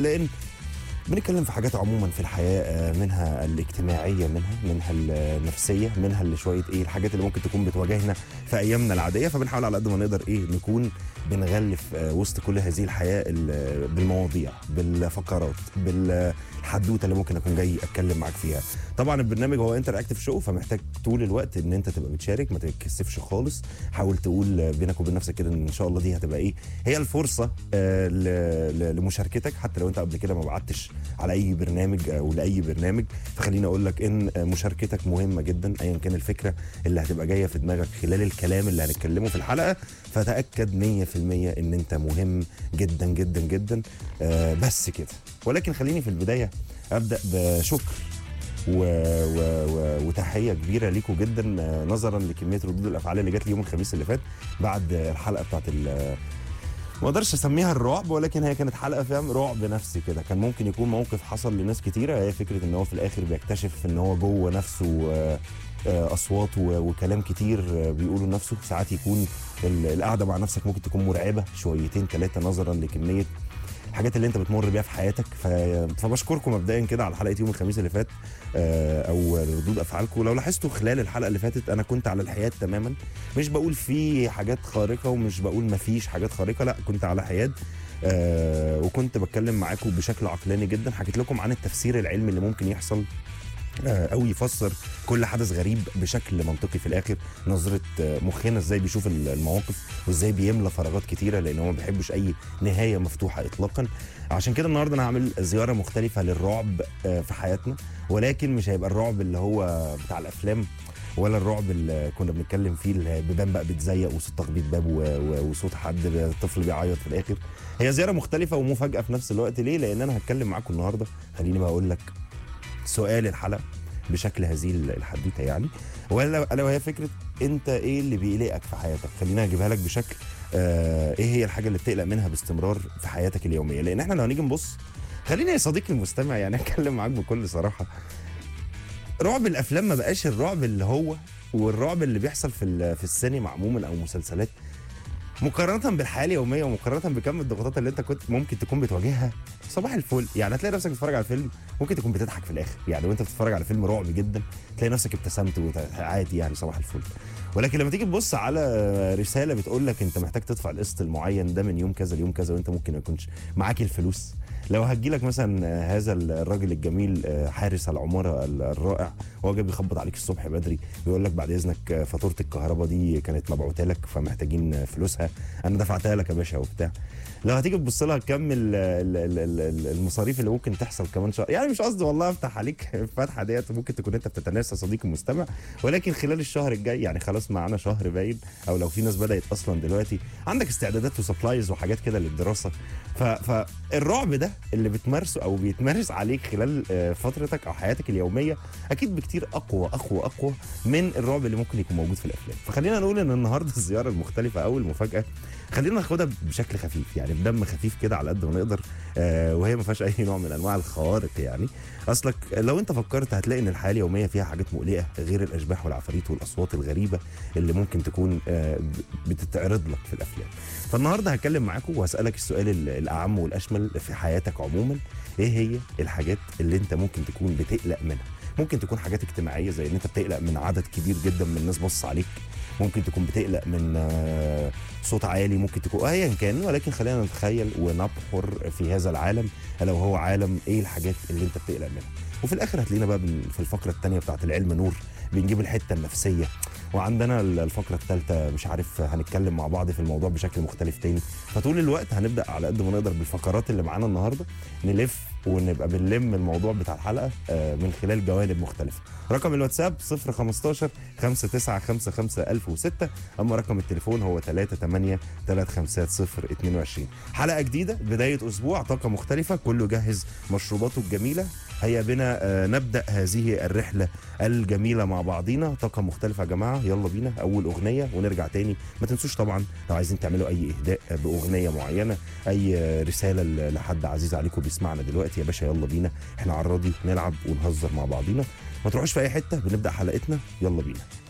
لان بنتكلم في حاجات عموما في الحياه آه، منها الاجتماعيه منها منها النفسيه منها اللي شويه ايه الحاجات اللي ممكن تكون بتواجهنا في ايامنا العاديه فبنحاول على قد ما نقدر ايه نكون بنغلف آه، وسط كل هذه الحياه ال- بالمواضيع بالفقرات بالحدوته اللي ممكن اكون جاي اتكلم معاك فيها طبعا البرنامج هو انتر اكتف شو فمحتاج طول الوقت ان انت تبقى بتشارك ما تتكسفش خالص حاول تقول بينك وبين نفسك كده ان شاء الله دي هتبقى ايه هي الفرصه آه، ل- ل- لمشاركتك حتى لو انت قبل كده ما بعتش على اي برنامج او لاي برنامج فخليني اقول لك ان مشاركتك مهمه جدا ايا كان الفكره اللي هتبقى جايه في دماغك خلال الكلام اللي هنتكلمه في الحلقه فتاكد 100% ان انت مهم جدا جدا جدا آه، بس كده ولكن خليني في البدايه ابدا بشكر و... و... و... وتحيه كبيره ليكم جدا آه، نظرا لكميه ردود الافعال اللي جات لي يوم الخميس اللي فات بعد الحلقه بتاعت ال... ما اقدرش اسميها الرعب ولكن هي كانت حلقه فاهم رعب نفسي كده كان ممكن يكون موقف حصل لناس كتيره هي فكره ان هو في الاخر بيكتشف ان هو جوه نفسه آه، آه، اصوات و- وكلام كتير آه، بيقولوا لنفسه ساعات يكون ال- القعده مع نفسك ممكن تكون مرعبه شويتين ثلاثه نظرا لكميه الحاجات اللي انت بتمر بيها في حياتك ف... فبشكركم مبدئيا كده على حلقه يوم الخميس اللي فات آه، او ردود افعالكم لو لاحظتوا خلال الحلقه اللي فاتت انا كنت على الحياد تماما مش بقول في حاجات خارقه ومش بقول ما فيش حاجات خارقه لا كنت على حياد آه وكنت بتكلم معاكم بشكل عقلاني جدا حكيت لكم عن التفسير العلمي اللي ممكن يحصل آه، او يفسر كل حدث غريب بشكل منطقي في الاخر نظره آه، مخنا ازاي بيشوف ال- المواقف وازاي بيملى فراغات كتيره لان هو ما بيحبش اي نهايه مفتوحه اطلاقا عشان كده النهارده انا هعمل زياره مختلفه للرعب آه، في حياتنا ولكن مش هيبقى الرعب اللي هو بتاع الافلام ولا الرعب اللي كنا بنتكلم فيه اللي البيبان بقى بتزيق وصوت تخبيط باب و- و- وصوت حد طفل بيعيط في الاخر هي زياره مختلفه ومفاجاه في نفس الوقت ليه لان انا هتكلم معاكم النهارده خليني بقى اقول لك سؤال الحلقه بشكل هذه الحدوته يعني ولا الا وهي فكره انت ايه اللي بيقلقك في حياتك خلينا اجيبها لك بشكل آه ايه هي الحاجه اللي بتقلق منها باستمرار في حياتك اليوميه لان احنا لو هنيجي نبص خليني يا صديقي المستمع يعني اتكلم معاك بكل صراحه رعب الافلام ما بقاش الرعب اللي هو والرعب اللي بيحصل في ال- في السينما عموما او مسلسلات مقارنه بالحياه اليوميه ومقارنه بكم الضغوطات اللي انت كنت ممكن تكون بتواجهها صباح الفل يعني هتلاقي نفسك بتتفرج على فيلم ممكن تكون بتضحك في الاخر يعني وانت بتتفرج على فيلم رعب جدا تلاقي نفسك ابتسمت وت- عادي يعني صباح الفل ولكن لما تيجي تبص على رساله بتقول لك انت محتاج تدفع القسط المعين ده من يوم كذا ليوم كذا وانت ممكن ما يكونش معاك الفلوس لو هتجيلك مثلا آه، هذا الراجل الجميل آه، حارس العماره ال- الرائع وهو جاي بيخبط عليك الصبح بدري بيقول لك بعد اذنك آه، فاتوره الكهرباء دي كانت مبعوته لك فمحتاجين آه، فلوسها انا دفعتها لك يا باشا وبتاع لو هتيجي تبص لها كم ال- ال- ال- ال- المصاريف اللي ممكن تحصل كمان شهر يعني مش قصدي والله افتح عليك الفتحه ديت ممكن تكون انت بتتناسى صديقي المستمع ولكن خلال الشهر الجاي يعني خلاص معانا شهر باين او لو في ناس بدات اصلا دلوقتي عندك استعدادات وسبلايز وحاجات كده للدراسه ف... فالرعب ده اللي بتمارسه او بيتمارس عليك خلال آه، فترتك او حياتك اليوميه اكيد بكتير اقوى اقوى اقوى من الرعب اللي ممكن يكون موجود في الافلام فخلينا نقول ان النهارده الزياره المختلفه او المفاجاه خلينا ناخدها بشكل خفيف يعني بدم خفيف كده على قد ما نقدر آه وهي ما فيهاش اي نوع من انواع الخوارق يعني اصلك لو انت فكرت هتلاقي ان الحياه اليوميه فيها حاجات مقلقه غير الاشباح والعفاريت والاصوات الغريبه اللي ممكن تكون آه ب- بتتعرض لك في الافلام فالنهارده هتكلم معاكم وهسالك السؤال ال- الاعم والاشمل في حياتك عموما ايه هي الحاجات اللي انت ممكن تكون بتقلق منها ممكن تكون حاجات اجتماعيه زي ان انت بتقلق من عدد كبير جدا من الناس بص عليك ممكن تكون بتقلق من آه، صوت عالي ممكن تكون ايا كان ولكن خلينا نتخيل ونبحر في هذا العالم الا وهو عالم ايه الحاجات اللي انت بتقلق منها وفي الاخر هتلاقينا بقى بن- في الفقره الثانيه بتاعت العلم نور بنجيب الحته النفسيه وعندنا ال- الفقره الثالثه مش عارف هنتكلم مع بعض في الموضوع بشكل مختلف تاني فطول الوقت هنبدا على قد ما نقدر بالفقرات اللي معانا النهارده نلف ونبقى بنلم الموضوع بتاع الحلقه آه، من خلال جوانب مختلفه رقم الواتساب 015 5955 1006 اما رقم التليفون هو 38 350 22 حلقه جديده بدايه اسبوع طاقه مختلفه كله جهز مشروباته الجميله هيا بنا آه، نبدا هذه الرحله الجميله مع بعضينا طاقه مختلفه يا جماعه يلا بينا اول اغنيه ونرجع تاني ما تنسوش طبعا لو عايزين تعملوا اي اهداء باغنيه معينه اي آه، رساله ل- لحد عزيز عليكم بيسمعنا دلوقتي يا باشا يلا بينا احنا على الراضي نلعب ونهزر مع بعضينا ما تروحوش في اي حته بنبدا حلقتنا يلا بينا